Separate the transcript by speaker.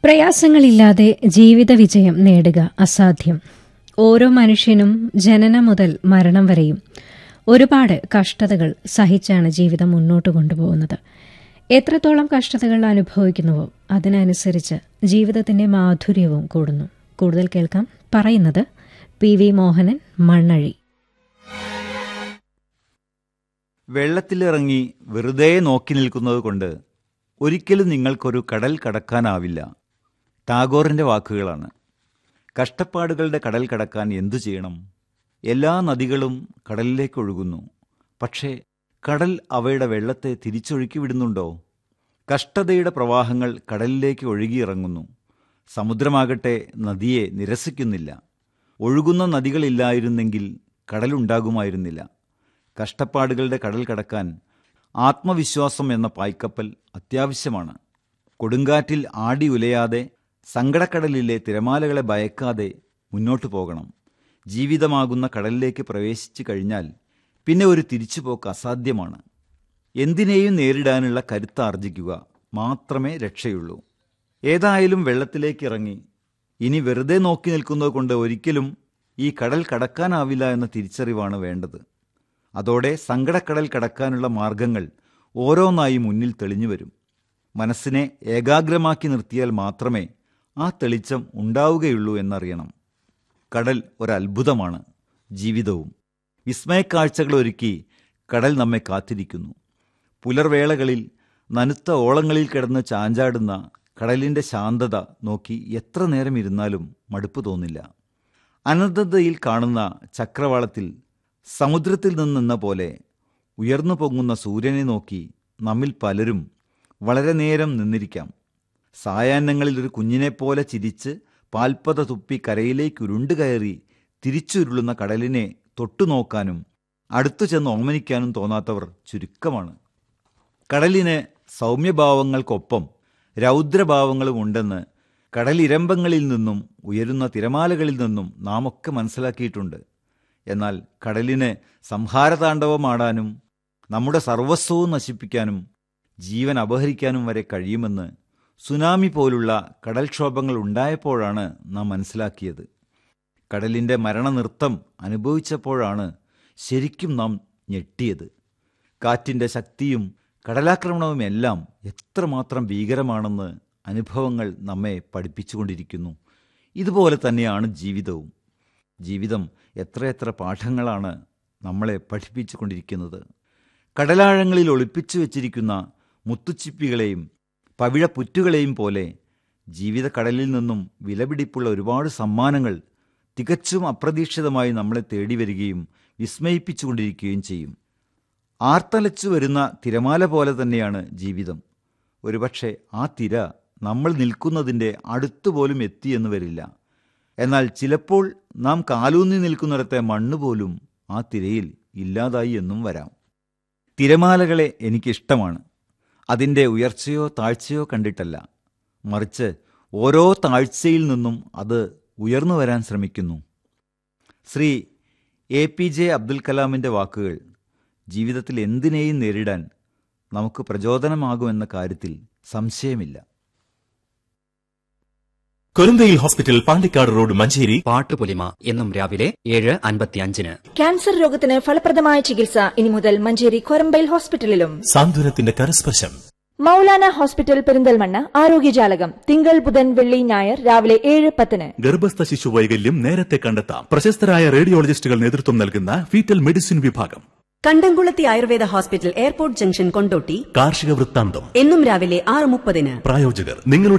Speaker 1: പ്രയാസങ്ങളില്ലാതെ ജീവിത വിജയം നേടുക അസാധ്യം ഓരോ മനുഷ്യനും ജനനം മുതൽ മരണം വരെയും ഒരുപാട് കഷ്ടതകൾ സഹിച്ചാണ് ജീവിതം മുന്നോട്ട് കൊണ്ടുപോകുന്നത് എത്രത്തോളം കഷ്ടതകൾ അനുഭവിക്കുന്നുവോ അതിനനുസരിച്ച് ജീവിതത്തിന്റെ മാധുര്യവും കൂടുന്നു കൂടുതൽ കേൾക്കാം പറയുന്നത് പി വി മോഹനൻ മണ്ണഴി
Speaker 2: വെള്ളത്തിലിറങ്ങി വെറുതെ നോക്കി നിൽക്കുന്നത് കൊണ്ട് ഒരിക്കലും നിങ്ങൾക്കൊരു കടൽ കടക്കാനാവില്ല ടാഗോറിന്റെ വാക്കുകളാണ് കഷ്ടപ്പാടുകളുടെ കടൽ കടക്കാൻ എന്തു ചെയ്യണം എല്ലാ നദികളും കടലിലേക്ക് ഒഴുകുന്നു പക്ഷേ കടൽ അവയുടെ വെള്ളത്തെ തിരിച്ചൊഴുക്കി വിടുന്നുണ്ടോ കഷ്ടതയുടെ പ്രവാഹങ്ങൾ കടലിലേക്ക് ഒഴുകിയിറങ്ങുന്നു സമുദ്രമാകട്ടെ നദിയെ നിരസിക്കുന്നില്ല ഒഴുകുന്ന നദികളില്ലായിരുന്നെങ്കിൽ കടലുണ്ടാകുമായിരുന്നില്ല കഷ്ടപ്പാടുകളുടെ കടൽ കടക്കാൻ ആത്മവിശ്വാസം എന്ന പായ്ക്കപ്പൽ അത്യാവശ്യമാണ് കൊടുങ്കാറ്റിൽ ആടി ഉലയാതെ സങ്കടക്കടലിലെ തിരമാലകളെ ഭയക്കാതെ മുന്നോട്ടു പോകണം ജീവിതമാകുന്ന കടലിലേക്ക് പ്രവേശിച്ചു കഴിഞ്ഞാൽ പിന്നെ ഒരു തിരിച്ചുപോക്ക് അസാധ്യമാണ് എന്തിനേയും നേരിടാനുള്ള കരുത്ത് ആർജിക്കുക മാത്രമേ രക്ഷയുള്ളൂ ഏതായാലും വെള്ളത്തിലേക്ക് ഇറങ്ങി ഇനി വെറുതെ നോക്കി നിൽക്കുന്നത് കൊണ്ട് ഒരിക്കലും ഈ കടൽ കടക്കാനാവില്ല എന്ന തിരിച്ചറിവാണ് വേണ്ടത് അതോടെ സങ്കടക്കടൽ കടക്കാനുള്ള മാർഗങ്ങൾ ഓരോന്നായി മുന്നിൽ തെളിഞ്ഞു വരും മനസ്സിനെ ഏകാഗ്രമാക്കി നിർത്തിയാൽ മാത്രമേ ആ തെളിച്ചം ഉണ്ടാവുകയുള്ളൂ എന്നറിയണം കടൽ ഒരത്ഭുതമാണ് ജീവിതവും വിസ്മയക്കാഴ്ചകൾ ഒരുക്കി കടൽ നമ്മെ കാത്തിരിക്കുന്നു പുലർവേളകളിൽ നനുത്ത ഓളങ്ങളിൽ കിടന്ന് ചാഞ്ചാടുന്ന കടലിൻ്റെ ശാന്തത നോക്കി എത്ര നേരം ഇരുന്നാലും മടുപ്പ് തോന്നില്ല അനന്തതയിൽ കാണുന്ന ചക്രവാളത്തിൽ സമുദ്രത്തിൽ നിന്നെന്ന പോലെ ഉയർന്നു പൊങ്ങുന്ന സൂര്യനെ നോക്കി നമ്മിൽ പലരും വളരെ നേരം നിന്നിരിക്കാം സായാഹ്നങ്ങളിൽ ഒരു കുഞ്ഞിനെപ്പോലെ ചിരിച്ച് പാൽപ്പത തുപ്പി കരയിലേക്ക് ഉരുണ്ടു കയറി തിരിച്ചുരുളുന്ന കടലിനെ തൊട്ടുനോക്കാനും അടുത്തു ചെന്ന് ഓമനിക്കാനും തോന്നാത്തവർ ചുരുക്കമാണ് കടലിന് സൗമ്യഭാവങ്ങൾക്കൊപ്പം രൗദ്രഭാവങ്ങളും ഉണ്ടെന്ന് കടലിരമ്പങ്ങളിൽ നിന്നും ഉയരുന്ന തിരമാലകളിൽ നിന്നും നാം ഒക്കെ മനസ്സിലാക്കിയിട്ടുണ്ട് എന്നാൽ കടലിന് സംഹാരതാണ്ഡവമാടാനും നമ്മുടെ സർവസ്വവും നശിപ്പിക്കാനും ജീവൻ അപഹരിക്കാനും വരെ കഴിയുമെന്ന് സുനാമി പോലുള്ള കടൽക്ഷോഭങ്ങൾ ഉണ്ടായപ്പോഴാണ് നാം മനസ്സിലാക്കിയത് കടലിൻ്റെ മരണനൃത്തം അനുഭവിച്ചപ്പോഴാണ് ശരിക്കും നാം ഞെട്ടിയത് കാറ്റിൻ്റെ ശക്തിയും കടലാക്രമണവും എല്ലാം എത്രമാത്രം ഭീകരമാണെന്ന് അനുഭവങ്ങൾ നമ്മെ പഠിപ്പിച്ചുകൊണ്ടിരിക്കുന്നു ഇതുപോലെ തന്നെയാണ് ജീവിതവും ജീവിതം എത്രയെത്ര പാഠങ്ങളാണ് നമ്മളെ പഠിപ്പിച്ചു കൊണ്ടിരിക്കുന്നത് കടലാഴങ്ങളിൽ ഒളിപ്പിച്ചു വച്ചിരിക്കുന്ന മുത്തുച്ചിപ്പികളെയും പവിഴപ്പുറ്റുകളെയും പോലെ ജീവിതക്കടലിൽ നിന്നും വിലപിടിപ്പുള്ള ഒരുപാട് സമ്മാനങ്ങൾ തികച്ചും അപ്രതീക്ഷിതമായി നമ്മളെ തേടി വരികയും വിസ്മയിപ്പിച്ചുകൊണ്ടിരിക്കുകയും ചെയ്യും ആർത്തലച്ചു വരുന്ന തിരമാല പോലെ തന്നെയാണ് ജീവിതം ഒരുപക്ഷെ ആ തിര നമ്മൾ നിൽക്കുന്നതിൻ്റെ അടുത്തുപോലും എത്തിയെന്ന് വരില്ല എന്നാൽ ചിലപ്പോൾ നാം കാലൂന്നി നിൽക്കുന്നിടത്തെ മണ്ണ് പോലും ആ തിരയിൽ ഇല്ലാതായി എന്നും വരാം തിരമാലകളെ എനിക്കിഷ്ടമാണ് അതിൻ്റെ ഉയർച്ചയോ താഴ്ചയോ കണ്ടിട്ടല്ല മറിച്ച് ഓരോ താഴ്ചയിൽ നിന്നും അത് ഉയർന്നു വരാൻ ശ്രമിക്കുന്നു Shri A P J Abdul കലാമിൻ്റെ വാക്കുകൾ ജീവിതത്തിൽ എന്തിനേയും നേരിടാൻ നമുക്ക് പ്രചോദനമാകുമെന്ന കാര്യത്തിൽ സംശയമില്ല
Speaker 3: കൊരന്തയിൽ ഹോസ്പിറ്റൽ പാണ്ടിക്കാട് റോഡ് മഞ്ചേരി
Speaker 4: പാട്ടുപൊലിമ എന്നും രാവിലെ ഏഴ് അൻപത്തിയഞ്ചിന്
Speaker 5: ക്യാൻസർ രോഗത്തിന് ഫലപ്രദമായ ചികിത്സ ഇനി മുതൽ മഞ്ചേരി കൊരമ്പയിൽ ഹോസ്പിറ്റലിലും
Speaker 3: സാന്ത്വനത്തിന്റെ കരസ്പർശം
Speaker 5: മൗലാന ഹോസ്പിറ്റൽ പെരിന്തൽമണ്ണ ആരോഗ്യജാലകം തിങ്കൾ ബുധൻ വെള്ളി ഞായർ രാവിലെ ഏഴ് പത്തിന്
Speaker 3: ഗർഭസ്ഥ ശിശു വൈകല്യം നേരത്തെ കണ്ടെത്താം പ്രശസ്തരായ റേഡിയോളജിസ്റ്റുകൾ നേതൃത്വം നൽകുന്ന ഫീറ്റൽ മെഡിസിൻ വിഭാഗം
Speaker 6: Kandamkulathy Ayurveda hospital airport junction Kondotty
Speaker 3: കാർഷിക വൃത്താന്തം
Speaker 6: എന്നും രാവിലെ ആറ് മുപ്പതിന്
Speaker 3: പ്രായോജകർ നിങ്ങളുടെ